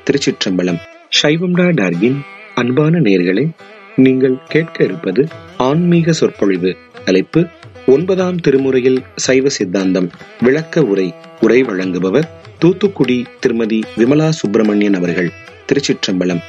திருச்சிற்றம்பலம் சைவம்டா டார்கின் அன்பான நேர்களே நீங்கள் கேட்க இருப்பது ஆன்மீக சொற்பொழிவு தலைப்பு ஒன்பதாம் திருமுறையில் சைவ சித்தாந்தம் விளக்க உரை உரை வழங்குபவர் தூத்துக்குடி திருமதி விமலா சுப்பிரமணியன் அவர்கள் திருச்சிற்றம்பலம்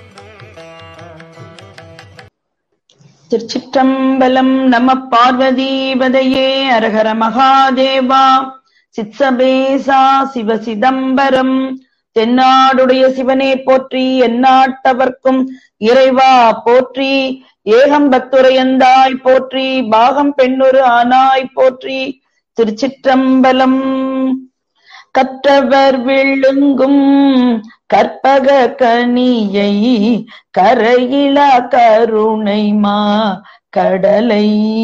திருச்சிற்றம்பலம் நம பார்வதீபதையே அரஹர மகாதேவா சித்சபேசா சிவ சிதம்பரம் தென்னாடுடைய சிவனே போற்றி எந்நாட்டவர்க்கும் இறைவா போற்றி ஏகம்பத்துரையந்தாய் போற்றி பாகம் பெண்ணொரு ஆனாய் போற்றி திருச்சிற்றம்பலம் கற்றவர் விழுங்கும் கற்பக கனியை கரையிலா கருணை மா கடலை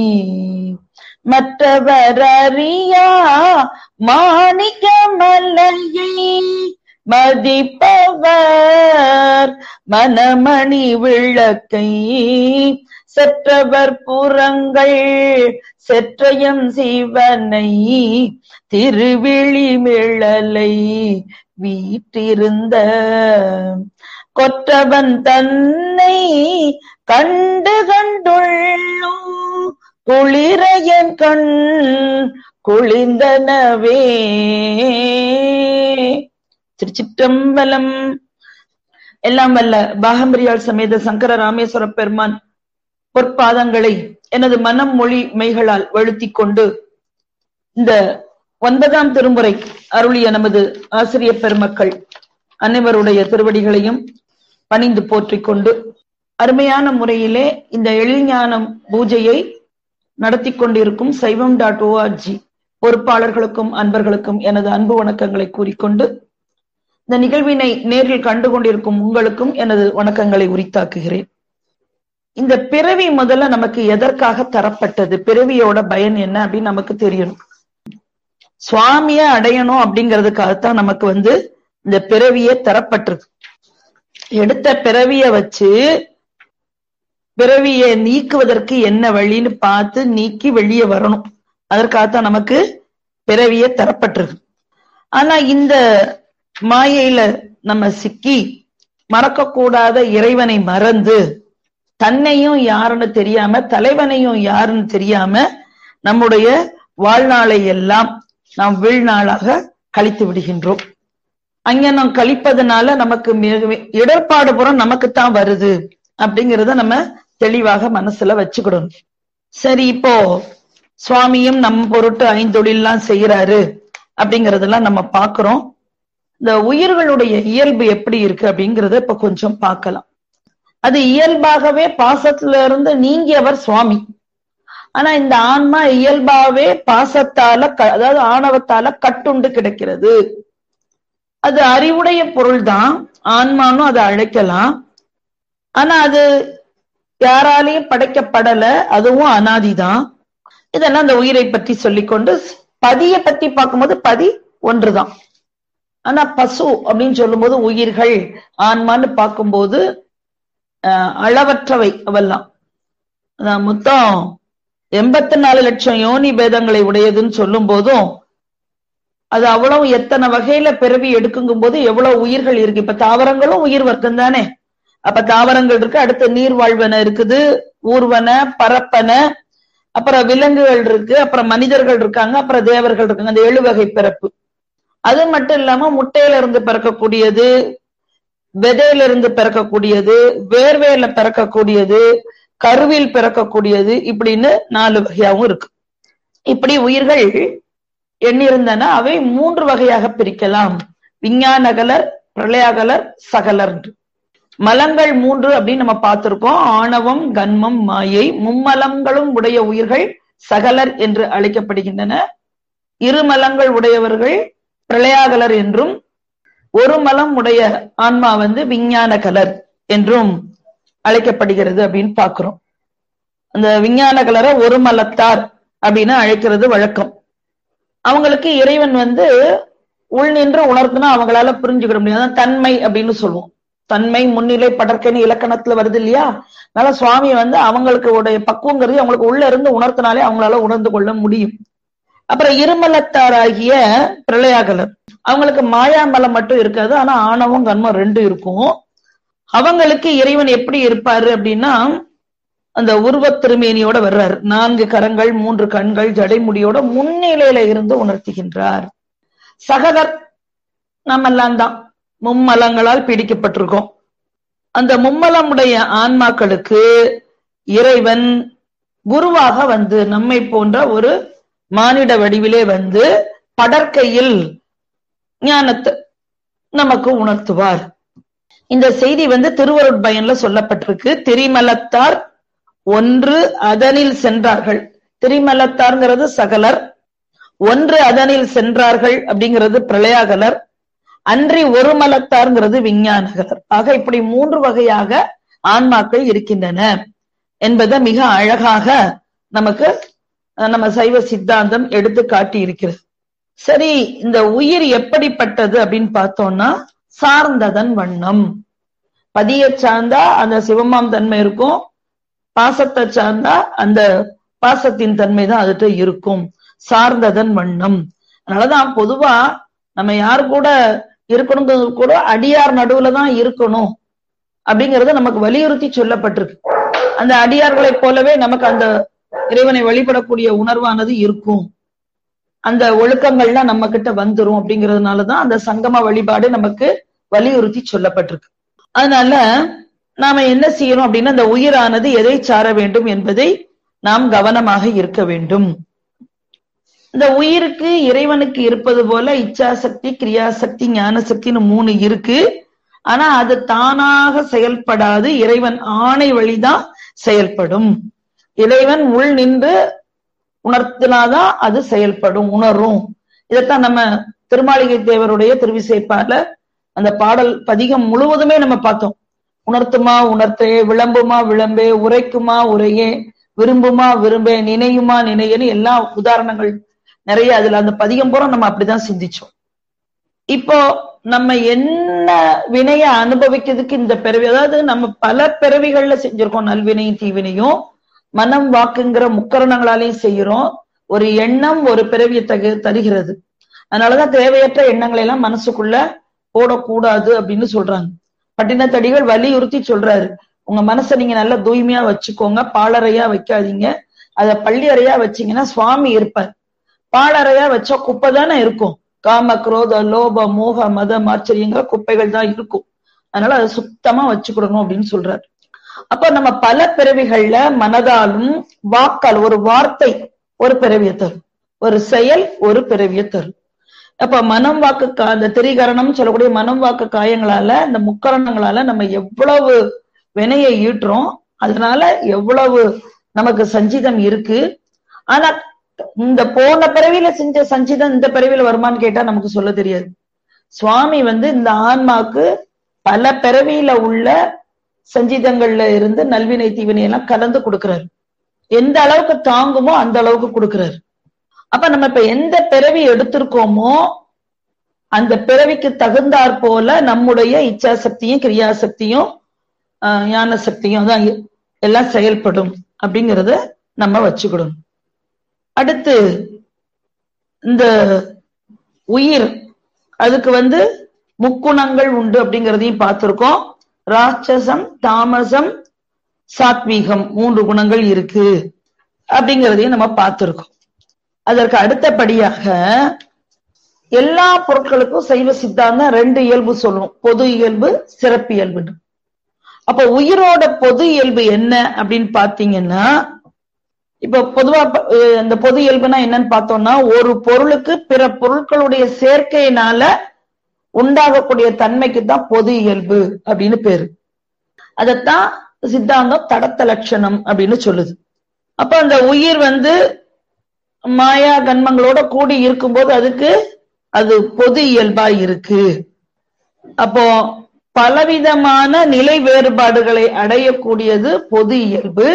மற்றவர் அறியா மாணிக்க மல்லையை மதிப்பவர் மனமணி விளக்கை செற்றவர் புறங்கள் செற்றயம் சிவனை திருவிழி மிழலை வீற்றிருந்த கொற்றவன் தன்னை கண்டு கண்டுள்ளும் குளிரையன் கண் குளிர்ந்தனவே திருச்சிற்றம்பலம் எல்லாம் வல்ல பாகம்பிரியால் சமேத சங்கர ராமேஸ்வர பெருமான் பொற்பாதங்களை எனது மனம் மொழி மெய்களால் வழுத்திக் கொண்டு இந்த ஒன்பதாம் திருமுறை அருளிய நமது ஆசிரியர் பெருமக்கள் அனைவருடைய திருவடிகளையும் பணிந்து போற்றிக் கொண்டு அருமையான முறையிலே இந்த எழில்ஞானம் பூஜையை நடத்தி கொண்டிருக்கும் சைவம் டாட் ஓஆர்ஜி பொறுப்பாளர்களுக்கும் அன்பர்களுக்கும் எனது அன்பு வணக்கங்களை கூறிக்கொண்டு இந்த நிகழ்வினை நேரில் கண்டு கொண்டிருக்கும் உங்களுக்கும் எனது வணக்கங்களை உரித்தாக்குகிறேன் இந்த பிறவி முதல்ல நமக்கு எதற்காக தரப்பட்டது பிறவியோட பயன் என்ன அப்படின்னு நமக்கு தெரியணும் சுவாமிய அடையணும் அப்படிங்கிறதுக்காகத்தான் நமக்கு வந்து இந்த பிறவிய தரப்பட்டிருக்கு எடுத்த பிறவிய வச்சு பிறவியை நீக்குவதற்கு என்ன வழின்னு பார்த்து நீக்கி வெளியே வரணும் அதற்காகத்தான் நமக்கு பிறவிய தரப்பட்டிருக்கு ஆனா இந்த மாயையில நம்ம சிக்கி மறக்கக்கூடாத இறைவனை மறந்து தன்னையும் யாருன்னு தெரியாம தலைவனையும் யாருன்னு தெரியாம நம்முடைய வாழ்நாளை எல்லாம் நாம் வீழ்நாளாக கழித்து விடுகின்றோம் அங்க நாம் கழிப்பதனால நமக்கு இடர்பாடு புறம் நமக்குத்தான் வருது அப்படிங்கிறத நம்ம தெளிவாக மனசுல வச்சுக்கிடணும் சரி இப்போ சுவாமியும் நம்ம பொருட்டு ஐந்தொழிலாம் செய்யறாரு அப்படிங்கறதெல்லாம் நம்ம பாக்குறோம் இந்த உயிர்களுடைய இயல்பு எப்படி இருக்கு அப்படிங்கறத இப்ப கொஞ்சம் பார்க்கலாம் அது இயல்பாகவே பாசத்துல இருந்து நீங்கியவர் சுவாமி ஆனா இந்த ஆன்மா இயல்பாவே பாசத்தால அதாவது ஆணவத்தால கட்டுண்டு கிடைக்கிறது அது அறிவுடைய பொருள் தான் ஆன்மானும் அதை அழைக்கலாம் ஆனா அது யாராலையும் படைக்கப்படல அதுவும் அனாதிதான் இதெல்லாம் அந்த உயிரை பற்றி சொல்லிக்கொண்டு பதிய பத்தி பார்க்கும்போது பதி ஒன்றுதான் ஆனா பசு அப்படின்னு சொல்லும்போது உயிர்கள் ஆன்மான்னு பார்க்கும்போது அளவற்றவை அவெல்லாம் மொத்தம் எண்பத்தி நாலு லட்சம் யோனி பேதங்களை உடையதுன்னு சொல்லும் போதும் அது அவ்வளவு எத்தனை வகையில பிறவி எடுக்குங்கும் போது எவ்வளவு உயிர்கள் இருக்கு இப்ப தாவரங்களும் உயிர் வர்க்கம் தானே அப்ப தாவரங்கள் இருக்கு அடுத்து நீர் வாழ்வன இருக்குது ஊர்வன பரப்பன அப்புறம் விலங்குகள் இருக்கு அப்புறம் மனிதர்கள் இருக்காங்க அப்புறம் தேவர்கள் இருக்காங்க அந்த ஏழு வகை பிறப்பு அது மட்டும் இல்லாம முட்டையில இருந்து பிறக்கக்கூடியது விதையில இருந்து பிறக்கக்கூடியது வேர்வேல பிறக்கக்கூடியது கருவில் பிறக்கக்கூடியது இப்படின்னு நாலு வகையாவும் இருக்கு இப்படி உயிர்கள் எண்ணிருந்தன அவை மூன்று வகையாக பிரிக்கலாம் விஞ்ஞானகலர் பிரளயாகலர் சகலர் மலங்கள் மூன்று அப்படின்னு நம்ம பார்த்திருக்கோம் ஆணவம் கன்மம் மாயை மும்மலங்களும் உடைய உயிர்கள் சகலர் என்று அழைக்கப்படுகின்றன இருமலங்கள் உடையவர்கள் பிரளயாகலர் என்றும் ஒரு மலம் உடைய ஆன்மா வந்து விஞ்ஞான கலர் என்றும் அழைக்கப்படுகிறது அப்படின்னு பாக்குறோம் அந்த விஞ்ஞான கலரை ஒரு மலத்தார் அப்படின்னு அழைக்கிறது வழக்கம் அவங்களுக்கு இறைவன் வந்து உள் நின்று உணர்த்துனா அவங்களால புரிஞ்சுக்கிட முடியாது தன்மை அப்படின்னு சொல்லுவோம் தன்மை முன்னிலை படற்கைன்னு இலக்கணத்துல வருது இல்லையா அதனால சுவாமி வந்து அவங்களுக்கு உடைய பக்குவங்கிறது அவங்களுக்கு உள்ள இருந்து உணர்த்தினாலே அவங்களால உணர்ந்து கொள்ள முடியும் அப்புறம் இருமலத்தாராகிய பிரளயாகலர் அவங்களுக்கு மாயாமலம் மட்டும் இருக்காது ஆனா ஆணவம் கண்மம் ரெண்டு இருக்கும் அவங்களுக்கு இறைவன் எப்படி இருப்பாரு அப்படின்னா அந்த உருவத் திருமேனியோட வர்றாரு நான்கு கரங்கள் மூன்று கண்கள் ஜடைமுடியோட முன்னிலையில இருந்து உணர்த்துகின்றார் சகதர் நம்மெல்லாம் தான் மும்மலங்களால் பீடிக்கப்பட்டிருக்கோம் அந்த மும்மலமுடைய ஆன்மாக்களுக்கு இறைவன் குருவாக வந்து நம்மை போன்ற ஒரு மானிட வடிவிலே வந்து படற்கையில் ஞானத்தை நமக்கு உணர்த்துவார் இந்த செய்தி வந்து திருவருட்பயன்ல சொல்லப்பட்டிருக்கு திரிமலத்தார் ஒன்று அதனில் சென்றார்கள் திரிமலத்தார்ங்கிறது சகலர் ஒன்று அதனில் சென்றார்கள் அப்படிங்கிறது பிரளயாகலர் அன்றி ஒரு மலத்தார்ங்கிறது விஞ்ஞானகலர் ஆக இப்படி மூன்று வகையாக ஆன்மாக்கள் இருக்கின்றன என்பதை மிக அழகாக நமக்கு நம்ம சைவ சித்தாந்தம் எடுத்து காட்டி இருக்கிறது சரி இந்த உயிர் எப்படிப்பட்டது அப்படின்னு பார்த்தோம்னா சார்ந்ததன் வண்ணம் பதிய சார்ந்தா அந்த சிவமாம் தன்மை இருக்கும் பாசத்தை சார்ந்தா அந்த பாசத்தின் தன்மை தான் அதுகிட்ட இருக்கும் சார்ந்ததன் வண்ணம் அதனாலதான் பொதுவா நம்ம யாரு கூட இருக்கணுங்கிறது கூட அடியார் நடுவுல தான் இருக்கணும் அப்படிங்கறது நமக்கு வலியுறுத்தி சொல்லப்பட்டிருக்கு அந்த அடியார்களைப் போலவே நமக்கு அந்த இறைவனை வழிபடக்கூடிய உணர்வானது இருக்கும் அந்த ஒழுக்கங்கள்லாம் நம்ம கிட்ட வந்துரும் அப்படிங்கறதுனாலதான் அந்த சங்கம வழிபாடு நமக்கு வலியுறுத்தி சொல்லப்பட்டிருக்கு அதனால நாம என்ன செய்யணும் அப்படின்னா அந்த உயிரானது எதை சார வேண்டும் என்பதை நாம் கவனமாக இருக்க வேண்டும் இந்த உயிருக்கு இறைவனுக்கு இருப்பது போல இச்சாசக்தி கிரியாசக்தி ஞானசக்தின்னு மூணு இருக்கு ஆனா அது தானாக செயல்படாது இறைவன் ஆணை வழிதான் செயல்படும் இறைவன் உள் நின்று உணர்த்தினாதான் அது செயல்படும் உணரும் இதைத்தான் நம்ம திருமாளிகை தேவருடைய திருவிசைப்பால அந்த பாடல் பதிகம் முழுவதுமே நம்ம பார்த்தோம் உணர்த்துமா உணர்த்தே விளம்புமா விளம்பே உரைக்குமா உரையே விரும்புமா விரும்பே நினையுமா நினையன்னு எல்லா உதாரணங்கள் நிறைய அதுல அந்த பதிகம் பூரா நம்ம அப்படிதான் சிந்திச்சோம் இப்போ நம்ம என்ன வினைய அனுபவிக்கிறதுக்கு இந்த பிறவி அதாவது நம்ம பல பிறவிகள்ல செஞ்சிருக்கோம் நல்வினையும் தீவினையும் மனம் வாக்குங்கிற முக்கரணங்களாலையும் செய்யறோம் ஒரு எண்ணம் ஒரு பிறவியை தகு தருகிறது அதனாலதான் தேவையற்ற எண்ணங்களை எல்லாம் மனசுக்குள்ள போடக்கூடாது அப்படின்னு சொல்றாங்க பட்டினத்தடிகள் வலியுறுத்தி சொல்றாரு உங்க மனசை நீங்க நல்லா தூய்மையா வச்சுக்கோங்க பாலறையா வைக்காதீங்க அத பள்ளி அறையா வச்சீங்கன்னா சுவாமி இருப்பார் பாலறையா வச்சா குப்பை தானே இருக்கும் காம குரோத லோப மோக மதம் ஆச்சரியங்கிற குப்பைகள் தான் இருக்கும் அதனால அதை சுத்தமா வச்சுக்கிடணும் அப்படின்னு சொல்றாரு அப்ப நம்ம பல பிறவிகள்ல மனதாலும் வாக்கால் ஒரு வார்த்தை ஒரு பிறவியை தரும் ஒரு செயல் ஒரு பிறவியை தரும் அப்ப மனம் வாக்கு கா அந்த திரிகரணம் சொல்லக்கூடிய மனம் வாக்கு காயங்களால இந்த முக்கரணங்களால நம்ம எவ்வளவு வினையை ஈட்டுறோம் அதனால எவ்வளவு நமக்கு சஞ்சிதம் இருக்கு ஆனா இந்த போன பிறவியில செஞ்ச சஞ்சிதம் இந்த பிறவியில வருமான்னு கேட்டா நமக்கு சொல்ல தெரியாது சுவாமி வந்து இந்த ஆன்மாக்கு பல பிறவியில உள்ள சஞ்சிதங்கள்ல இருந்து நல்வினை தீவினை எல்லாம் கலந்து கொடுக்கிறாரு எந்த அளவுக்கு தாங்குமோ அந்த அளவுக்கு கொடுக்கிறாரு அப்ப நம்ம இப்ப எந்த பிறவி எடுத்திருக்கோமோ அந்த பிறவிக்கு தகுந்தாற் போல நம்முடைய இச்சாசக்தியும் கிரியாசக்தியும் ஞான சக்தியும் தான் எல்லாம் செயல்படும் அப்படிங்கறத நம்ம வச்சுக்கிடணும் அடுத்து இந்த உயிர் அதுக்கு வந்து முக்குணங்கள் உண்டு அப்படிங்கிறதையும் பார்த்திருக்கோம் ராட்சசம் தாமசம் சாத்வீகம் மூன்று குணங்கள் இருக்கு அப்படிங்கிறதையும் நம்ம பார்த்திருக்கோம் அதற்கு அடுத்தபடியாக எல்லா பொருட்களுக்கும் சைவ சித்தாந்தம் ரெண்டு இயல்பு சொல்லும் பொது இயல்பு சிறப்பு இயல்புன்னு அப்ப உயிரோட பொது இயல்பு என்ன அப்படின்னு பாத்தீங்கன்னா இப்ப பொதுவா இந்த பொது இயல்புனா என்னன்னு பார்த்தோம்னா ஒரு பொருளுக்கு பிற பொருட்களுடைய சேர்க்கையினால உண்டாகக்கூடிய தன்மைக்கு தான் பொது இயல்பு அப்படின்னு பேரு அதத்தான் சித்தாந்தம் தடத்த லட்சணம் அப்படின்னு சொல்லுது அப்ப அந்த உயிர் வந்து மாயா கண்மங்களோட கூடி இருக்கும்போது அதுக்கு அது பொது இயல்பா இருக்கு அப்போ பலவிதமான நிலை வேறுபாடுகளை அடையக்கூடியது பொது இயல்பு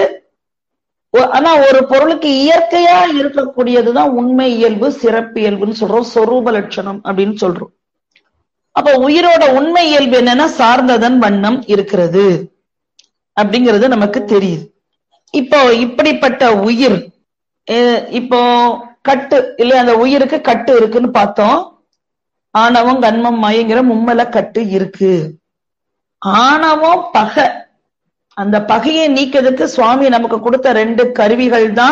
ஆனா ஒரு பொருளுக்கு இயற்கையா இருக்கக்கூடியதுதான் உண்மை இயல்பு சிறப்பு இயல்புன்னு சொல்றோம் சொரூப லட்சணம் அப்படின்னு சொல்றோம் அப்ப உயிரோட உண்மை இயல்பு என்னன்னா சார்ந்ததன் வண்ணம் இருக்கிறது அப்படிங்கிறது நமக்கு தெரியுது இப்போ இப்படிப்பட்ட உயிர் இப்போ கட்டு இல்ல அந்த உயிருக்கு கட்டு இருக்குன்னு பார்த்தோம் ஆணவம் கண்மம் மாயங்கிற மும்மல கட்டு இருக்கு ஆணவம் பகை அந்த பகையை நீக்கிறதுக்கு சுவாமி நமக்கு கொடுத்த ரெண்டு கருவிகள் தான்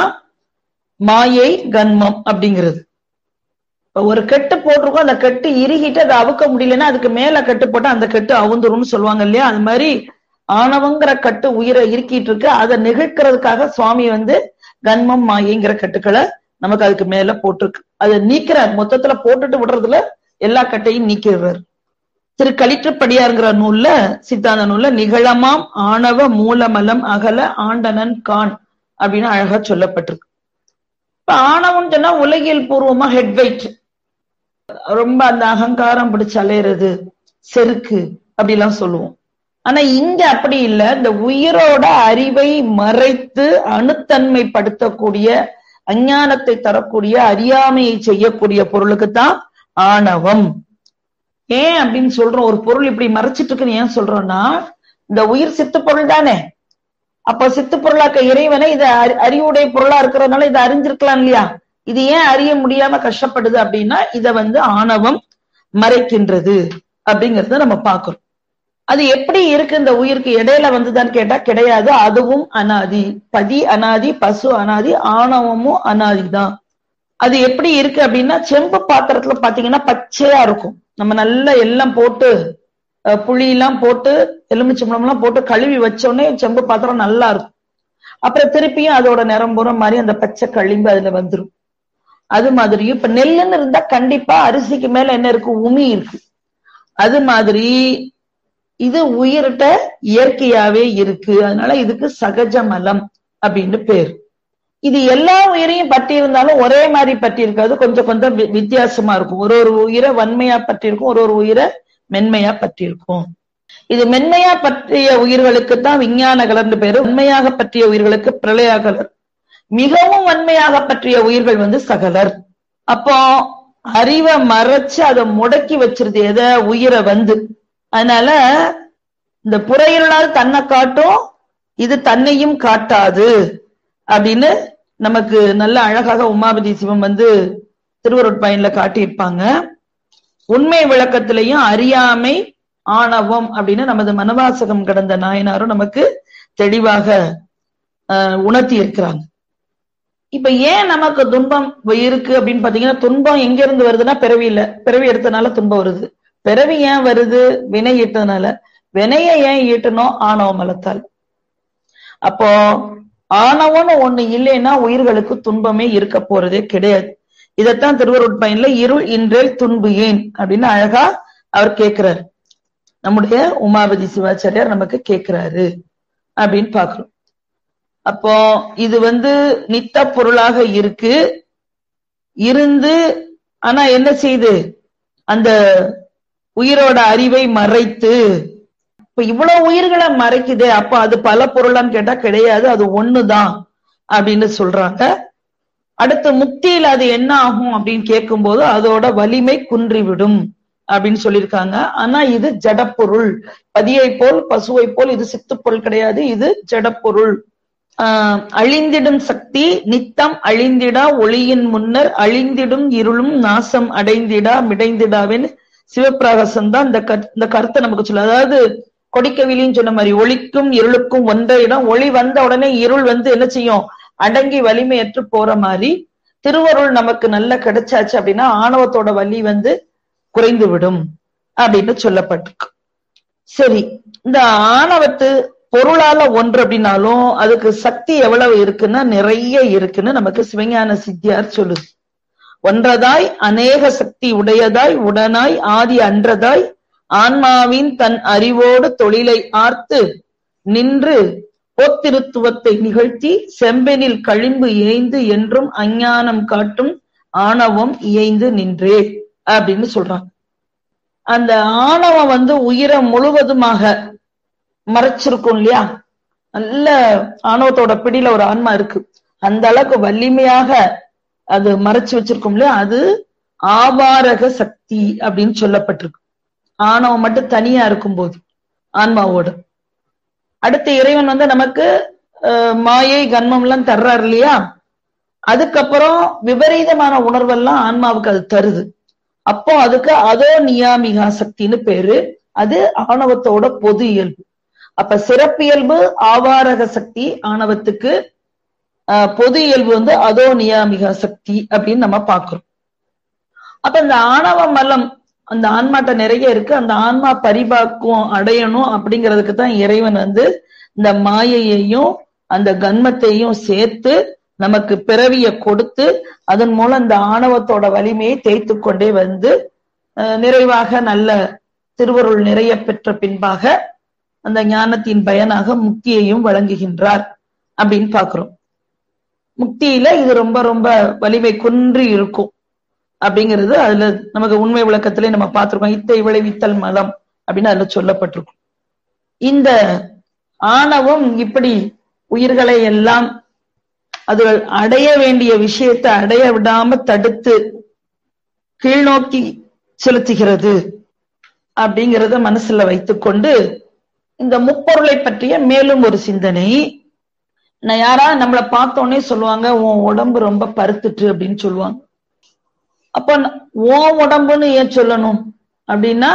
மாயை கண்மம் அப்படிங்கிறது இப்ப ஒரு கெட்டு போட்டிருக்கோம் அந்த கெட்டு இறுகிட்டு அதை அவுக்க முடியலன்னா அதுக்கு மேல கட்டு போட்டா அந்த கட்டு அவுந்துரும்னு சொல்லுவாங்க இல்லையா அது மாதிரி ஆணவங்கிற கட்டு உயிரை இறுக்கிட்டு இருக்கு அதை நிகழ்க்கிறதுக்காக சுவாமி வந்து கண்மம் மாயைங்கிற கட்டுக்களை நமக்கு அதுக்கு மேல போட்டிருக்கு அதை நீக்கிறார் மொத்தத்துல போட்டுட்டு விடுறதுல எல்லா கட்டையும் நீக்கிறார் திரு களிற்றுப்படியாருங்கிற நூல்ல சித்தாந்த நூல்ல நிகழமாம் ஆணவ மூலமலம் அகல ஆண்டனன் கான் அப்படின்னு அழகா சொல்லப்பட்டிருக்கு இப்ப ஆணவம் சொன்னா உலகியல் பூர்வமா ஹெட் வெயிட் ரொம்ப அந்த அகங்காரம் பிடிச்சு அலையிறது செருக்கு அப்படிலாம் சொல்லுவோம் ஆனா இங்க அப்படி இல்ல இந்த உயிரோட அறிவை மறைத்து அணுத்தன்மைப்படுத்தக்கூடிய அஞ்ஞானத்தை தரக்கூடிய அறியாமையை செய்யக்கூடிய பொருளுக்கு தான் ஆணவம் ஏன் அப்படின்னு சொல்றோம் ஒரு பொருள் இப்படி மறைச்சிட்டு இருக்குன்னு ஏன் சொல்றோம்னா இந்த உயிர் சித்து பொருள் தானே அப்ப சித்து பொருளாக்க இறைவனை இது அறிவுடைய பொருளா இருக்கிறதுனால இதை அறிஞ்சிருக்கலாம் இல்லையா இது ஏன் அறிய முடியாம கஷ்டப்படுது அப்படின்னா இத வந்து ஆணவம் மறைக்கின்றது அப்படிங்கறத நம்ம பாக்குறோம் அது எப்படி இருக்கு இந்த உயிருக்கு இடையில வந்துதான்னு கேட்டா கிடையாது அதுவும் அனாதி பதி அனாதி பசு அனாதி ஆணவமும் அனாதி தான் அது எப்படி இருக்கு அப்படின்னா செம்பு பாத்திரத்துல பாத்தீங்கன்னா பச்சையா இருக்கும் நம்ம நல்லா எல்லாம் போட்டு புளி எல்லாம் போட்டு எலுமிச்சம்பழம் எல்லாம் போட்டு கழுவி வச்சோடனே செம்பு பாத்திரம் நல்லா இருக்கும் அப்புறம் திருப்பியும் அதோட நிறம் போற மாதிரி அந்த பச்சை கழிம்பு அதுல வந்துடும் அது மாதிரியும் இப்ப நெல்லுன்னு இருந்தா கண்டிப்பா அரிசிக்கு மேல என்ன இருக்கு உமி இருக்கு அது மாதிரி இது உயிர்கிட்ட இயற்கையாவே இருக்கு அதனால இதுக்கு சகஜ மலம் அப்படின்னு பேர் இது எல்லா உயிரையும் பற்றி இருந்தாலும் ஒரே மாதிரி பற்றி இருக்காது கொஞ்சம் கொஞ்சம் வித்தியாசமா இருக்கும் ஒரு ஒரு உயிரை வன்மையா பற்றி இருக்கும் ஒரு ஒரு உயிரை மென்மையா பற்றி இருக்கும் இது மென்மையா பற்றிய உயிர்களுக்கு தான் விஞ்ஞான கலர்னு பேரு உண்மையாக பற்றிய உயிர்களுக்கு பிரளயா கலர் மிகவும் வன்மையாக பற்றிய உயிர்கள் வந்து சகலர் அப்போ அறிவை மறைச்சு அதை முடக்கி வச்சிருது எத உயிரை வந்து அதனால இந்த புறையிருளால் தன்னை காட்டும் இது தன்னையும் காட்டாது அப்படின்னு நமக்கு நல்ல அழகாக உமாபதி சிவம் வந்து திருவருட்பயன்ல காட்டியிருப்பாங்க உண்மை விளக்கத்திலையும் அறியாமை ஆணவம் அப்படின்னு நமது மனவாசகம் கடந்த நாயனாரும் நமக்கு தெளிவாக உணர்த்தி இருக்கிறாங்க இப்ப ஏன் நமக்கு துன்பம் இருக்கு அப்படின்னு பாத்தீங்கன்னா துன்பம் எங்க இருந்து வருதுன்னா பிறவி இல்ல பிறவி எடுத்தனால துன்பம் வருது பிறவி ஏன் வருது வினை ஈட்டதுனால வினைய ஏன் ஈட்டணும் ஆணவ மலத்தால் அப்போ ஆணவம்னு ஒண்ணு இல்லைன்னா உயிர்களுக்கு துன்பமே இருக்க போறதே கிடையாது இதத்தான் திருவருட்பயன்ல இருள் இன்றேல் துன்பு ஏன் அப்படின்னு அழகா அவர் கேட்கிறாரு நம்முடைய உமாபதி சிவாச்சாரியார் நமக்கு கேட்கிறாரு அப்படின்னு பாக்குறோம் அப்போ இது வந்து நித்த பொருளாக இருக்கு இருந்து ஆனா என்ன செய்யுது அந்த உயிரோட அறிவை மறைத்து இப்ப இவ்வளவு உயிர்களை மறைக்குது அப்ப அது பல பொருளான்னு கேட்டா கிடையாது அது ஒண்ணுதான் அப்படின்னு சொல்றாங்க அடுத்து முக்தியில அது என்ன ஆகும் அப்படின்னு கேட்கும்போது அதோட வலிமை குன்றிவிடும் அப்படின்னு சொல்லியிருக்காங்க ஆனா இது ஜடப்பொருள் பதியை போல் பசுவை போல் இது சித்துப்பொருள் கிடையாது இது ஜடப்பொருள் ஆஹ் அழிந்திடும் சக்தி நித்தம் அழிந்திடா ஒளியின் முன்னர் அழிந்திடும் இருளும் நாசம் அடைந்திடா மிடைந்திடாவின்னு சிவப்பிரகாசம் தான் இந்த இந்த கருத்தை நமக்கு சொல்ல அதாவது கொடிக்கவிலின்னு சொன்ன மாதிரி ஒளிக்கும் இருளுக்கும் ஒன்ற இடம் ஒளி வந்த உடனே இருள் வந்து என்ன செய்யும் அடங்கி வலிமையற்று போற மாதிரி திருவருள் நமக்கு நல்ல கிடைச்சாச்சு அப்படின்னா ஆணவத்தோட வலி வந்து குறைந்து விடும் அப்படின்னு சொல்லப்பட்டிருக்கு சரி இந்த ஆணவத்து பொருளால ஒன்று அப்படின்னாலும் அதுக்கு சக்தி எவ்வளவு இருக்குன்னா நிறைய இருக்குன்னு நமக்கு சிவஞான சித்தியார் சொல்லுது ஒன்றதாய் அநேக சக்தி உடையதாய் உடனாய் ஆதி அன்றதாய் ஆன்மாவின் தன் அறிவோடு தொழிலை ஆர்த்து நின்று போத்திருத்துவத்தை நிகழ்த்தி செம்பெனில் களிம்பு ஏய்ந்து என்றும் அஞ்ஞானம் காட்டும் ஆணவம் இயைந்து நின்றே அப்படின்னு சொல்றாங்க அந்த ஆணவம் வந்து உயிரை முழுவதுமாக மறைச்சிருக்கும் இல்லையா நல்ல ஆணவத்தோட பிடியில ஒரு ஆன்மா இருக்கு அந்த அளவுக்கு வலிமையாக அது மறைச்சு வச்சிருக்கும் இல்லையா அது ஆபாரக சக்தி அப்படின்னு சொல்லப்பட்டிருக்கு ஆணவம் மட்டும் தனியா இருக்கும்போது ஆன்மாவோடு அடுத்து இறைவன் வந்து நமக்கு மாயை கன்மம் எல்லாம் தர்றாரு இல்லையா அதுக்கப்புறம் விபரீதமான உணர்வெல்லாம் ஆன்மாவுக்கு அது தருது அப்போ அதுக்கு அதோ நியாமிகா சக்தின்னு பேரு அது ஆணவத்தோட பொது இயல்பு அப்ப சிறப்பியல்பு ஆவாரக சக்தி ஆணவத்துக்கு பொது இயல்பு வந்து அதோ நியாமிகா சக்தி அப்படின்னு நம்ம பாக்குறோம் அப்ப இந்த ஆணவ மலம் அந்த ஆன்மாட்ட நிறைய இருக்கு அந்த ஆன்மா பரிபாக்குவம் அடையணும் அப்படிங்கிறதுக்கு தான் இறைவன் வந்து இந்த மாயையையும் அந்த கன்மத்தையும் சேர்த்து நமக்கு பிறவிய கொடுத்து அதன் மூலம் இந்த ஆணவத்தோட வலிமையை தேய்த்து கொண்டே வந்து நிறைவாக நல்ல திருவருள் நிறைய பெற்ற பின்பாக அந்த ஞானத்தின் பயனாக முக்தியையும் வழங்குகின்றார் அப்படின்னு பாக்குறோம் முக்தியில இது ரொம்ப ரொம்ப வலிமை குன்றி இருக்கும் அப்படிங்கிறது அதுல நமக்கு உண்மை விளக்கத்திலே நம்ம பார்த்திருக்கோம் இத்தை விளைவித்தல் மலம் அப்படின்னு அதுல சொல்லப்பட்டிருக்கும் இந்த ஆணவம் இப்படி உயிர்களை எல்லாம் அது அடைய வேண்டிய விஷயத்தை அடைய விடாம தடுத்து கீழ்நோக்கி செலுத்துகிறது அப்படிங்கிறத மனசுல வைத்துக்கொண்டு இந்த முப்பொருளை பற்றிய மேலும் ஒரு சிந்தனை நான் யாரா நம்மளை பார்த்தோன்னே சொல்லுவாங்க உன் உடம்பு ரொம்ப பருத்துட்டு அப்படின்னு சொல்லுவாங்க அப்ப உன் உடம்புன்னு ஏன் சொல்லணும் அப்படின்னா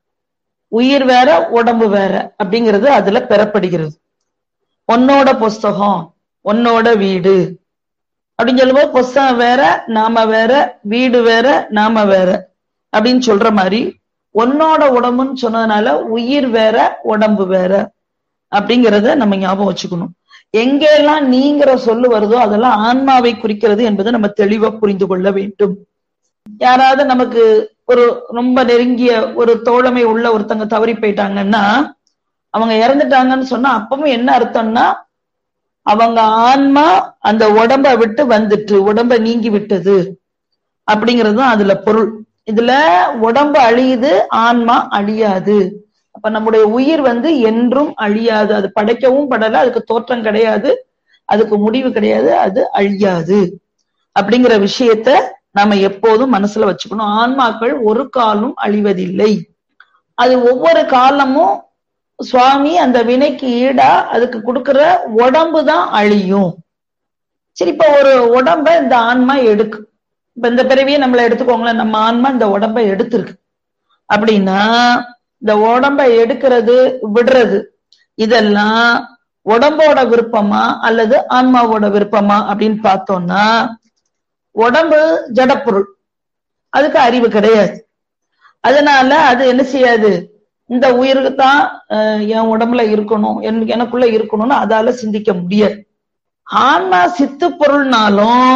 உயிர் வேற உடம்பு வேற அப்படிங்கிறது அதுல பெறப்படுகிறது உன்னோட புஸ்தகம் உன்னோட வீடு அப்படின்னு சொல்லும்போது புஸ்தகம் வேற நாம வேற வீடு வேற நாம வேற அப்படின்னு சொல்ற மாதிரி உன்னோட உடம்புன்னு சொன்னதுனால உயிர் வேற உடம்பு வேற அப்படிங்கிறத நம்ம ஞாபகம் வச்சுக்கணும் எங்கெல்லாம் நீங்கிற சொல்லு வருதோ அதெல்லாம் ஆன்மாவை குறிக்கிறது என்பதை நம்ம தெளிவா புரிந்து கொள்ள வேண்டும் யாராவது நமக்கு ஒரு ரொம்ப நெருங்கிய ஒரு தோழமை உள்ள ஒருத்தங்க தவறி போயிட்டாங்கன்னா அவங்க இறந்துட்டாங்கன்னு சொன்னா அப்பவும் என்ன அர்த்தம்னா அவங்க ஆன்மா அந்த உடம்ப விட்டு வந்துட்டு உடம்ப நீங்கி விட்டது அப்படிங்கிறது அதுல பொருள் இதுல உடம்பு அழியுது ஆன்மா அழியாது அப்ப நம்முடைய உயிர் வந்து என்றும் அழியாது அது படைக்கவும் படல அதுக்கு தோற்றம் கிடையாது அதுக்கு முடிவு கிடையாது அது அழியாது அப்படிங்கிற விஷயத்த நாம எப்போதும் மனசுல வச்சுக்கணும் ஆன்மாக்கள் ஒரு காலம் அழிவதில்லை அது ஒவ்வொரு காலமும் சுவாமி அந்த வினைக்கு ஈடா அதுக்கு கொடுக்கிற உடம்பு தான் அழியும் சரி இப்ப ஒரு உடம்ப இந்த ஆன்மா எடுக்கு இப்ப இந்த பிறவியை நம்மள எடுத்துக்கோங்களேன் நம்ம ஆன்மா இந்த உடம்ப எடுத்திருக்கு அப்படின்னா இந்த உடம்ப எடுக்கிறது விடுறது இதெல்லாம் உடம்போட விருப்பமா அல்லது ஆன்மாவோட விருப்பமா அப்படின்னு பார்த்தோம்னா உடம்பு ஜடப்பொருள் அதுக்கு அறிவு கிடையாது அதனால அது என்ன செய்யாது இந்த உயிருக்கு தான் என் உடம்புல இருக்கணும் எனக்குள்ள இருக்கணும்னு அதால சிந்திக்க முடியாது ஆன்மா சித்து பொருள்னாலும்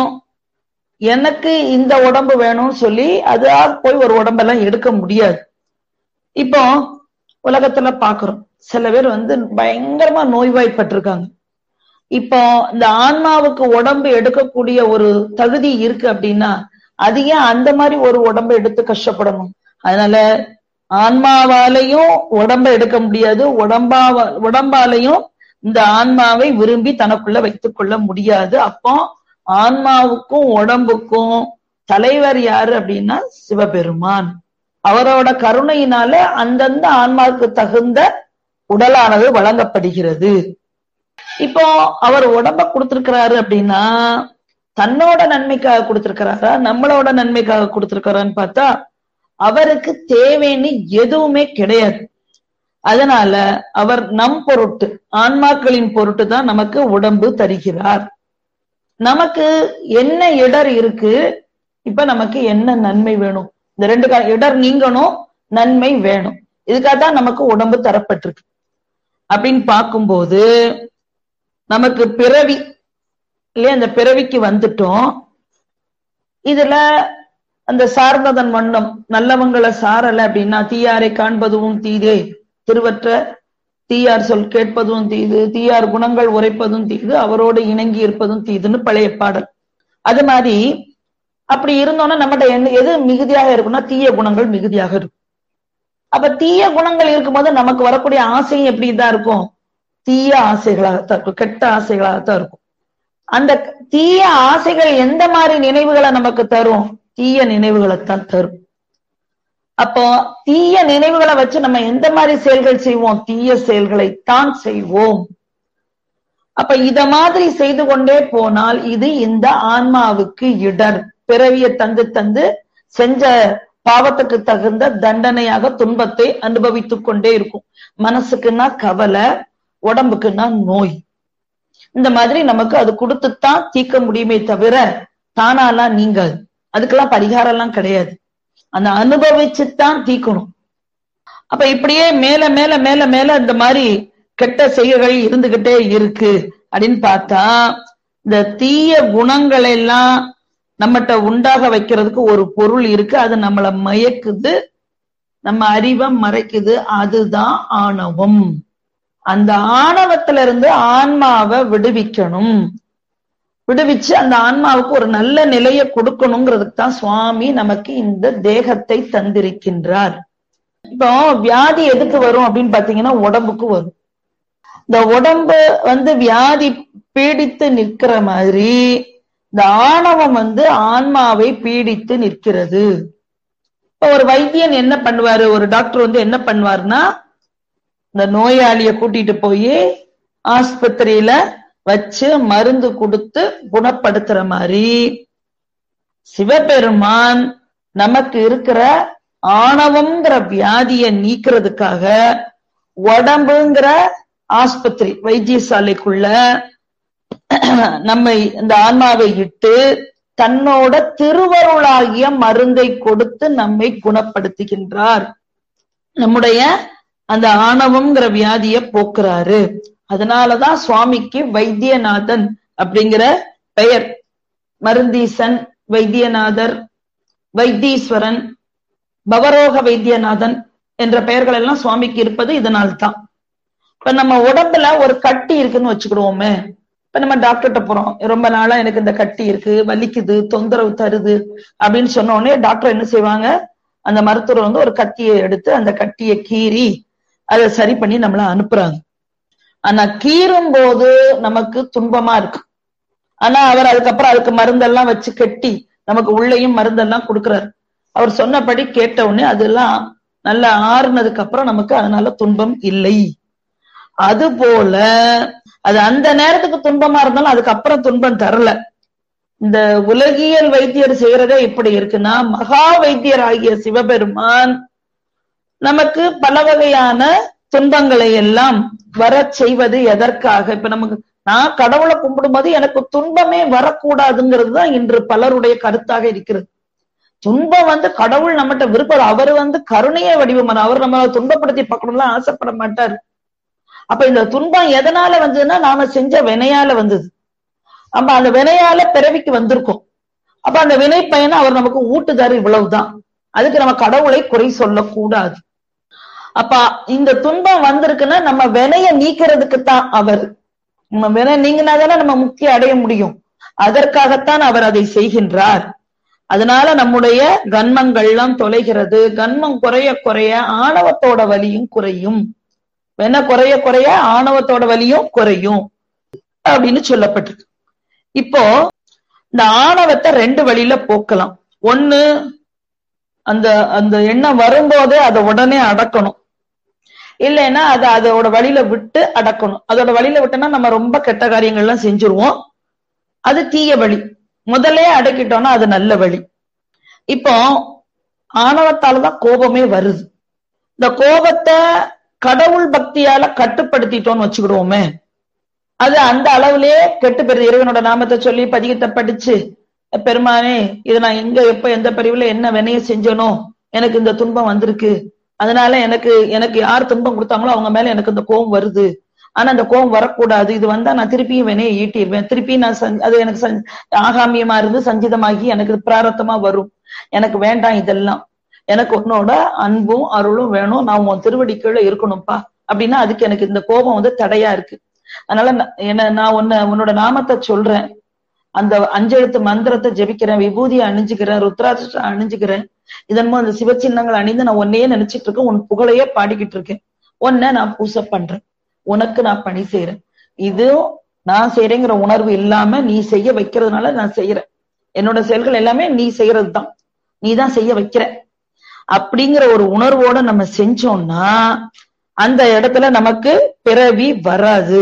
எனக்கு இந்த உடம்பு வேணும்னு சொல்லி அதா போய் ஒரு உடம்பெல்லாம் எடுக்க முடியாது இப்போ உலகத்துல பாக்குறோம் சில பேர் வந்து பயங்கரமா நோய்வாய்ப்பட்டிருக்காங்க இப்போ இந்த ஆன்மாவுக்கு உடம்பு எடுக்கக்கூடிய ஒரு தகுதி இருக்கு அப்படின்னா அது ஏன் அந்த மாதிரி ஒரு உடம்பை எடுத்து கஷ்டப்படணும் அதனால ஆன்மாவாலையும் உடம்ப எடுக்க முடியாது உடம்பாவ உடம்பாலையும் இந்த ஆன்மாவை விரும்பி தனக்குள்ள வைத்துக் கொள்ள முடியாது அப்போ ஆன்மாவுக்கும் உடம்புக்கும் தலைவர் யாரு அப்படின்னா சிவபெருமான் அவரோட கருணையினால அந்தந்த ஆன்மாவுக்கு தகுந்த உடலானது வழங்கப்படுகிறது இப்போ அவர் உடம்ப கொடுத்திருக்கிறாரு அப்படின்னா தன்னோட நன்மைக்காக கொடுத்திருக்கிறாரா நம்மளோட நன்மைக்காக கொடுத்திருக்கிறான்னு பார்த்தா அவருக்கு தேவைன்னு எதுவுமே கிடையாது அதனால அவர் நம் பொருட்டு ஆன்மாக்களின் பொருட்டு தான் நமக்கு உடம்பு தருகிறார் நமக்கு என்ன இடர் இருக்கு இப்ப நமக்கு என்ன நன்மை வேணும் இந்த ரெண்டு இடர் நீங்கணும் நன்மை வேணும் இதுக்காக தான் நமக்கு உடம்பு தரப்பட்டிருக்கு அப்படின்னு பார்க்கும்போது நமக்கு பிறவி இல்லையா அந்த பிறவிக்கு வந்துட்டோம் இதுல அந்த சார்ந்ததன் வண்ணம் நல்லவங்களை சாரல அப்படின்னா தீயாரை காண்பதும் தீதே திருவற்ற தீயார் சொல் கேட்பதும் தீது தீயார் குணங்கள் உரைப்பதும் தீது அவரோடு இணங்கி இருப்பதும் தீதுன்னு பழைய பாடல் அது மாதிரி அப்படி இருந்தோம்னா நம்மகிட்ட என்ன எது மிகுதியாக இருக்கும்னா தீய குணங்கள் மிகுதியாக இருக்கும் அப்ப தீய குணங்கள் இருக்கும்போது நமக்கு வரக்கூடிய ஆசையும் எப்படிதான் இருக்கும் தீய ஆசைகளாகத்தான் இருக்கும் கெட்ட ஆசைகளாகத்தான் இருக்கும் அந்த தீய ஆசைகள் எந்த மாதிரி நினைவுகளை நமக்கு தரும் தீய நினைவுகளைத்தான் தரும் அப்போ தீய நினைவுகளை வச்சு நம்ம எந்த மாதிரி செயல்கள் செய்வோம் தீய செயல்களை தான் செய்வோம் அப்ப இத மாதிரி செய்து கொண்டே போனால் இது இந்த ஆன்மாவுக்கு இடர் பிறவிய தந்து தந்து செஞ்ச பாவத்துக்கு தகுந்த தண்டனையாக துன்பத்தை அனுபவித்துக் கொண்டே இருக்கும் மனசுக்குன்னா கவலை உடம்புக்குன்னா நோய் இந்த மாதிரி நமக்கு அது கொடுத்துத்தான் தீர்க்க முடியுமே தவிர தானாலாம் நீங்காது அதுக்கெல்லாம் பரிகாரம் எல்லாம் கிடையாது அந்த அனுபவிச்சுத்தான் தீக்கணும் அப்ப இப்படியே மேல மேல மேல மேல இந்த மாதிரி கெட்ட செயல்கள் இருந்துகிட்டே இருக்கு அப்படின்னு பார்த்தா இந்த தீய குணங்கள் எல்லாம் நம்மகிட்ட உண்டாக வைக்கிறதுக்கு ஒரு பொருள் இருக்கு அது நம்மள மயக்குது நம்ம அறிவை மறைக்குது அதுதான் ஆணவம் அந்த ஆணவத்துல இருந்து ஆன்மாவை விடுவிக்கணும் விடுவிச்சு அந்த ஆன்மாவுக்கு ஒரு நல்ல நிலையை கொடுக்கணுங்கிறதுக்கு தான் சுவாமி நமக்கு இந்த தேகத்தை தந்திருக்கின்றார் இப்போ வியாதி எதுக்கு வரும் அப்படின்னு பாத்தீங்கன்னா உடம்புக்கு வரும் இந்த உடம்பு வந்து வியாதி பீடித்து நிற்கிற மாதிரி இந்த ஆணவம் வந்து ஆன்மாவை பீடித்து நிற்கிறது இப்ப ஒரு வைத்தியன் என்ன பண்ணுவாரு ஒரு டாக்டர் வந்து என்ன பண்ணுவாருன்னா இந்த நோயாளிய கூட்டிட்டு போய் ஆஸ்பத்திரியில வச்சு மருந்து கொடுத்து குணப்படுத்துற மாதிரி சிவபெருமான் நமக்கு இருக்கிற ஆணவம்ங்கிற வியாதியை நீக்கிறதுக்காக உடம்புங்கிற ஆஸ்பத்திரி வைத்தியசாலைக்குள்ள நம்மை இந்த ஆன்மாவை இட்டு தன்னோட திருவருளாகிய மருந்தை கொடுத்து நம்மை குணப்படுத்துகின்றார் நம்முடைய அந்த ஆணவம்ங்கிற வியாதிய போக்குறாரு அதனாலதான் சுவாமிக்கு வைத்தியநாதன் அப்படிங்கிற பெயர் மருந்தீசன் வைத்தியநாதர் வைத்தீஸ்வரன் பவரோக வைத்தியநாதன் என்ற பெயர்கள் எல்லாம் சுவாமிக்கு இருப்பது இதனால்தான் இப்ப நம்ம உடம்புல ஒரு கட்டி இருக்குன்னு வச்சுக்கிடுவோமே இப்ப நம்ம டாக்டர்கிட்ட போறோம் ரொம்ப நாளா எனக்கு இந்த கட்டி இருக்கு வலிக்குது தொந்தரவு தருது அப்படின்னு சொன்ன உடனே டாக்டர் என்ன செய்வாங்க அந்த மருத்துவர் வந்து ஒரு கத்தியை எடுத்து அந்த கட்டியை கீறி அதை சரி பண்ணி நம்மள அனுப்புறாங்க ஆனா கீறும் போது நமக்கு துன்பமா இருக்கு ஆனா அவர் அதுக்கப்புறம் அதுக்கு மருந்தெல்லாம் வச்சு கட்டி நமக்கு உள்ளேயும் மருந்தெல்லாம் கொடுக்குறாரு அவர் சொன்னபடி கேட்ட உடனே அதெல்லாம் நல்லா ஆறுனதுக்கு அப்புறம் நமக்கு அதனால துன்பம் இல்லை அது போல அது அந்த நேரத்துக்கு துன்பமா இருந்தாலும் அதுக்கப்புறம் துன்பம் தரல இந்த உலகியல் வைத்தியர் செய்யறதே இப்படி இருக்குன்னா மகா வைத்தியர் ஆகிய சிவபெருமான் நமக்கு பல வகையான துன்பங்களை எல்லாம் வர செய்வது எதற்காக இப்ப நமக்கு நான் கடவுளை கும்பிடும்போது எனக்கு துன்பமே வரக்கூடாதுங்கிறது தான் இன்று பலருடைய கருத்தாக இருக்கிறது துன்பம் வந்து கடவுள் நம்மகிட்ட விருப்பம் அவர் வந்து கருணைய வடிவம் அவர் நம்மளை துன்பப்படுத்தி பார்க்கணும்லாம் ஆசைப்பட மாட்டார் அப்ப இந்த துன்பம் எதனால வந்ததுன்னா நாம செஞ்ச வினையால வந்தது அப்ப அந்த வினையால பிறவிக்கு வந்திருக்கோம் அப்ப அந்த வினை பயனை அவர் நமக்கு ஊட்டுதாரு இவ்வளவுதான் அதுக்கு நம்ம கடவுளை குறை சொல்லக்கூடாது அப்ப இந்த துன்பம் வந்திருக்குன்னா நம்ம வினைய நீக்கிறதுக்கு தான் அவர் நம்ம வினை நீங்கினாதானே நம்ம முக்கிய அடைய முடியும் அதற்காகத்தான் அவர் அதை செய்கின்றார் அதனால நம்முடைய கன்மங்கள்லாம் தொலைகிறது கன்மம் குறைய குறைய ஆணவத்தோட வலியும் குறையும் வென குறைய குறைய ஆணவத்தோட வலியும் குறையும் அப்படின்னு சொல்லப்பட்டிருக்கு இப்போ இந்த ஆணவத்தை ரெண்டு வழியில போக்கலாம் ஒண்ணு அந்த அந்த எண்ணம் வரும்போதே அதை உடனே அடக்கணும் இல்லைன்னா அதை அதோட வழியில விட்டு அடக்கணும் அதோட வழியில விட்டோம்னா நம்ம ரொம்ப கெட்ட காரியங்கள்லாம் செஞ்சிருவோம் அது தீய வழி முதல்ல அடக்கிட்டோம்னா அது நல்ல வழி இப்போ ஆணவத்தாலதான் கோபமே வருது இந்த கோபத்தை கடவுள் பக்தியால கட்டுப்படுத்திட்டோம்னு வச்சுக்கிடுவோமே அது அந்த அளவுலயே கெட்டு பெறுது இறைவனோட நாமத்தை சொல்லி பதிகத்தை படிச்சு பெருமானே இது நான் எங்க எப்ப எந்த பிரிவுல என்ன வினைய செஞ்சனோ எனக்கு இந்த துன்பம் வந்திருக்கு அதனால எனக்கு எனக்கு யார் துன்பம் கொடுத்தாங்களோ அவங்க மேல எனக்கு இந்த கோபம் வருது ஆனா அந்த கோபம் வரக்கூடாது இது வந்தா நான் திருப்பியும் வினையை ஈட்டிடுவேன் திருப்பி நான் அது எனக்கு ஆகாமியமா இருந்து சஞ்சிதமாகி எனக்கு பிராரத்தமா வரும் எனக்கு வேண்டாம் இதெல்லாம் எனக்கு உன்னோட அன்பும் அருளும் வேணும் நான் உன் திருவடி கீழே இருக்கணும்ப்பா அப்படின்னா அதுக்கு எனக்கு இந்த கோபம் வந்து தடையா இருக்கு அதனால என்ன நான் உன்ன உன்னோட நாமத்தை சொல்றேன் அந்த அஞ்செழுத்து மந்திரத்தை ஜெபிக்கிறேன் விபூதியை அணிஞ்சுக்கிறேன் ருத்ராட்சம் அணிஞ்சுக்கிறேன் இதன் மூலம் அந்த சிவச்சின்னங்கள் அணிந்து நான் உன்னையே நினைச்சிட்டு இருக்கேன் உன் புகழையே பாடிக்கிட்டு இருக்கேன் உன்னை நான் பூசை பண்றேன் உனக்கு நான் பணி செய்யறேன் இது நான் செய்யறேங்கிற உணர்வு இல்லாம நீ செய்ய வைக்கிறதுனால நான் செய்யறேன் என்னோட செயல்கள் எல்லாமே நீ செய்யறது தான் நீ தான் செய்ய வைக்கிற அப்படிங்கிற ஒரு உணர்வோட நம்ம செஞ்சோம்னா அந்த இடத்துல நமக்கு பிறவி வராது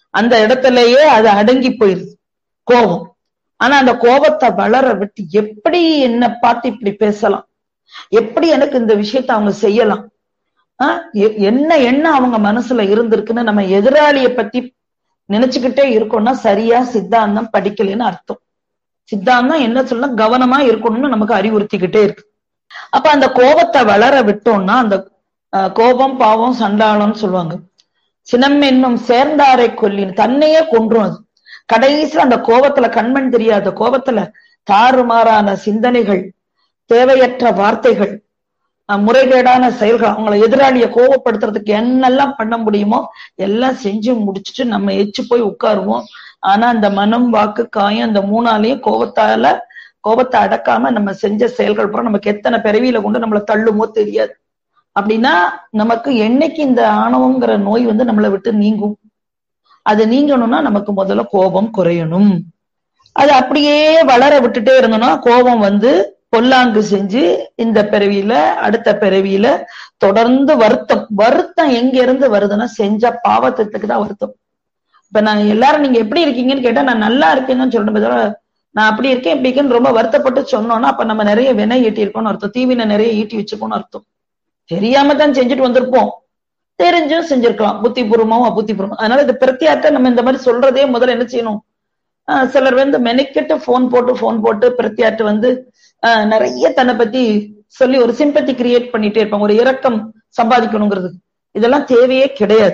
அந்த இடத்துலயே அது அடங்கி போயிருது கோபம் ஆனா அந்த கோபத்தை வளர விட்டு எப்படி என்ன பார்த்து இப்படி பேசலாம் எப்படி எனக்கு இந்த விஷயத்த அவங்க செய்யலாம் ஆஹ் எ- என்ன எண்ணம் அவங்க மனசுல இருந்திருக்குன்னு நம்ம எதிராளிய பத்தி நினைச்சுக்கிட்டே இருக்கோம்னா சரியா சித்தாந்தம் படிக்கலைன்னு அர்த்தம் சித்தாந்தம் என்ன சொல்ல கவனமா இருக்கணும்னு நமக்கு அறிவுறுத்திக்கிட்டே இருக்கு அப்ப அந்த கோபத்தை வளர விட்டோம்னா அந்த அஹ், கோபம் பாவம் சண்டாளம்னு சொல்லுவாங்க சினம் என்னும் சேர்ந்தாரை கொல்லின் தன்னையே கொன்றும் அது கடைசியில அந்த கோபத்துல கண்மண் தெரியாத கோபத்துல தாறுமாறான சிந்தனைகள் தேவையற்ற வார்த்தைகள் அஹ், முறைகேடான செயல்கள் அவங்கள எதிராளிய கோபப்படுத்துறதுக்கு என்னெல்லாம் பண்ண முடியுமோ எல்லாம் செஞ்சு முடிச்சுட்டு நம்ம எச்சு போய் உட்காருவோம் ஆனா அந்த மனம் வாக்கு காயம் அந்த மூணாலையும் கோபத்தால கோபத்தை அடக்காம நம்ம செஞ்ச செயல்கள் பூரா நமக்கு எத்தனை பிறவியில கொண்டு நம்மளை தள்ளுமோ தெரியாது அப்படின்னா நமக்கு என்னைக்கு இந்த ஆணவங்கிற நோய் வந்து நம்மளை விட்டு நீங்கும் அது நீங்கணும்னா நமக்கு முதல்ல கோபம் குறையணும் அது அப்படியே வளர விட்டுட்டே இருந்தோம்னா கோபம் வந்து பொல்லாங்கு செஞ்சு இந்த பிறவியில அடுத்த பிறவியில தொடர்ந்து வருத்தம் வருத்தம் எங்க இருந்து வருதுன்னா செஞ்ச பாவத்துக்கு தான் வருத்தம் இப்ப நான் எல்லாரும் நீங்க எப்படி இருக்கீங்கன்னு கேட்டா நான் நல்லா இருக்கேன்னு சொல்லணும் தவிர நான் அப்படி இருக்கேன் இப்படி இருக்கேன்னு ரொம்ப வருத்தப்பட்டு சொன்னோம்னா அப்ப நம்ம நிறைய வினை ஈட்டி இருக்கோம்னு அர்த்தம் தீவினை நிறைய ஈட்டி வச்சுக்கோன்னு அர்த்தம் தெரியாம தான் செஞ்சுட்டு வந்திருப்போம் தெரிஞ்சும் செஞ்சிருக்கலாம் புத்திபூர்வமாவும் அபுத்திபூர்வம் அதனால இந்த பிரத்தியார்த்த நம்ம இந்த மாதிரி சொல்றதே முதல்ல என்ன செய்யணும் ஆஹ் சிலர் வந்து மெனக்கெட்டு ஃபோன் போட்டு ஃபோன் போட்டு பிரத்தியார்ட்ட வந்து ஆஹ் நிறைய தன்னை பத்தி சொல்லி ஒரு சிம்பத்தி கிரியேட் பண்ணிட்டே இருப்பாங்க ஒரு இரக்கம் சம்பாதிக்கணுங்கிறது இதெல்லாம் தேவையே கிடையாது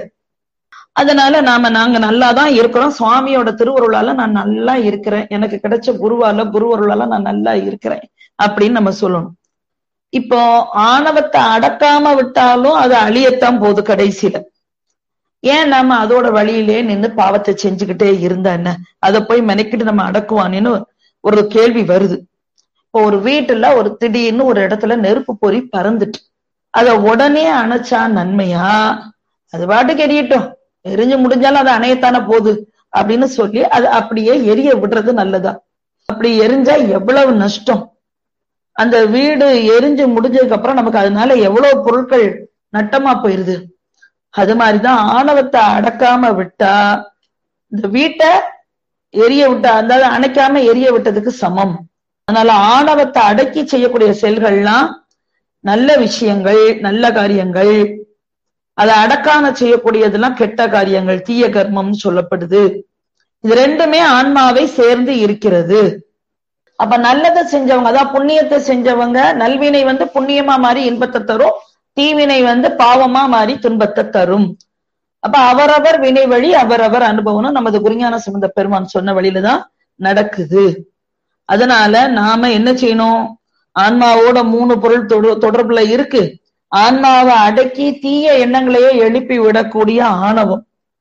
அதனால நாம நாங்க நல்லா தான் இருக்கிறோம் சுவாமியோட திருவருளால நான் நல்லா இருக்கிறேன் எனக்கு கிடைச்ச குருவால குருவருளால நான் நல்லா இருக்கிறேன் அப்படின்னு நம்ம சொல்லணும் இப்போ ஆணவத்தை அடக்காம விட்டாலும் அது அழியத்தான் போகுது கடைசியில ஏன் நாம அதோட வழியிலே நின்னு பாவத்தை செஞ்சுக்கிட்டே இருந்தா என்ன அதை போய் மெனக்கிட்டு நம்ம அடக்குவானேன்னு ஒரு கேள்வி வருது இப்போ ஒரு வீட்டுல ஒரு திடீர்னு ஒரு இடத்துல நெருப்பு பொறி பறந்துட்டு அத உடனே அணைச்சா நன்மையா அது பாட்டுக்கு எரியட்டும் எரிஞ்சு முடிஞ்சாலும் அது அணையத்தானே போகுது அப்படின்னு சொல்லி அது அப்படியே எரிய விடுறது நல்லதா அப்படி எரிஞ்சா எவ்வளவு நஷ்டம் அந்த வீடு எரிஞ்சு முடிஞ்சதுக்கு அப்புறம் நமக்கு அதனால எவ்வளவு பொருட்கள் நட்டமா போயிருது அது மாதிரிதான் ஆணவத்தை அடக்காம விட்டா இந்த வீட்டை எரிய விட்டா அதாவது அணைக்காம எரிய விட்டதுக்கு சமம் அதனால ஆணவத்தை அடக்கி செய்யக்கூடிய செயல்கள்லாம் நல்ல விஷயங்கள் நல்ல காரியங்கள் அதை அடக்காம செய்யக்கூடியதெல்லாம் கெட்ட காரியங்கள் தீய கர்மம்னு சொல்லப்படுது இது ரெண்டுமே ஆன்மாவை சேர்ந்து இருக்கிறது அப்ப நல்லதை செஞ்சவங்க அதான் புண்ணியத்தை செஞ்சவங்க நல்வினை வந்து புண்ணியமா மாறி இன்பத்தை தரும் தீவினை வந்து பாவமா மாறி துன்பத்தை தரும் அப்ப அவரவர் வினை வழி அவரவர் அனுபவம் நமது குருஞான சம்பந்த பெருமான் சொன்ன வழியில தான் நடக்குது அதனால நாம என்ன செய்யணும் ஆன்மாவோட மூணு பொருள் தொடு- தொடர்புல இருக்கு ஆன்மாவை அடக்கி தீய எண்ணங்களையே எழுப்பி விடக்கூடிய ஆணவம்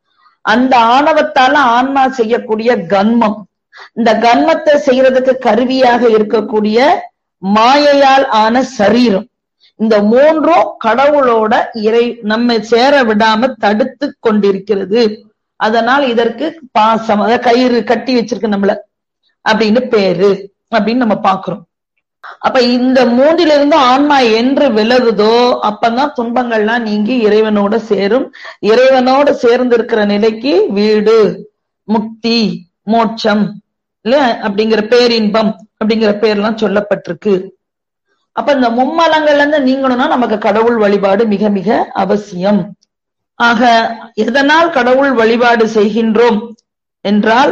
அந்த ஆணவத்தால ஆன்மா செய்யக்கூடிய கன்மம் இந்த கன்மத்தை செய்யறதுக்கு கருவியாக இருக்கக்கூடிய மாயையால் ஆன சரீரம் இந்த மூன்றும் கடவுளோட இறை நம்மை சேர விடாம தடுத்து கொண்டிருக்கிறது அதனால் இதற்கு பாசம் அதாவது கயிறு கட்டி வச்சிருக்கு நம்மள அப்படின்னு பேரு அப்படின்னு நம்ம பாக்குறோம் அப்ப இந்த மூன்றிலிருந்து ஆன்மா என்று விலகுதோ அப்பதான் துன்பங்கள்லாம் நீங்கி இறைவனோட சேரும் இறைவனோட சேர்ந்து இருக்கிற நிலைக்கு வீடு முக்தி மோட்சம் இல்ல அப்படிங்கிற பேரின்பம் அப்படிங்கிற பேர்லாம் சொல்லப்பட்டிருக்கு அப்ப இந்த மும்மலங்கள்ல இருந்து நீங்கணும்னா நமக்கு கடவுள் வழிபாடு மிக மிக அவசியம் ஆக எதனால் கடவுள் வழிபாடு செய்கின்றோம் என்றால்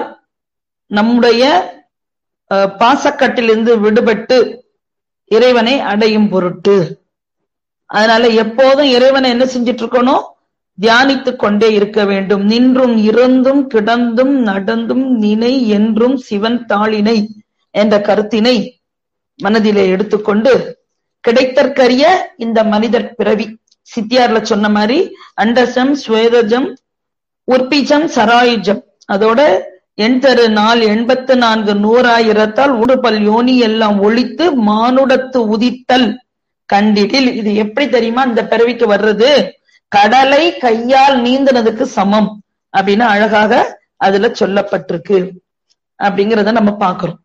நம்முடைய அஹ், பாசக்கட்டிலிருந்து விடுபட்டு இறைவனை அடையும் பொருட்டு அதனால எப்போதும் இறைவனை என்ன செஞ்சிட்டு இருக்கணும் தியானித்துக் கொண்டே இருக்க வேண்டும் நின்றும் இருந்தும் கிடந்தும் நடந்தும் நினை என்றும் சிவன் தாளினை என்ற கருத்தினை மனதிலே எடுத்துக்கொண்டு கிடைத்தற்கரிய இந்த மனிதர் பிறவி சித்தியார்ல சொன்ன மாதிரி அண்டசம் ஸ்வேதஜம் உற்பிஜம் சராயுஜம் அதோட எண்தரு நாள் எண்பத்து நான்கு நூறாயிரத்தால் உடுபல் யோனி எல்லாம் ஒழித்து மானுடத்து உதித்தல் கண்டிடில் இது எப்படி தெரியுமா இந்த பிறவிக்கு வர்றது கடலை கையால் நீந்தினதுக்கு சமம் அப்படின்னு அழகாக அதுல சொல்லப்பட்டிருக்கு அப்படிங்கிறத நம்ம பார்க்கிறோம்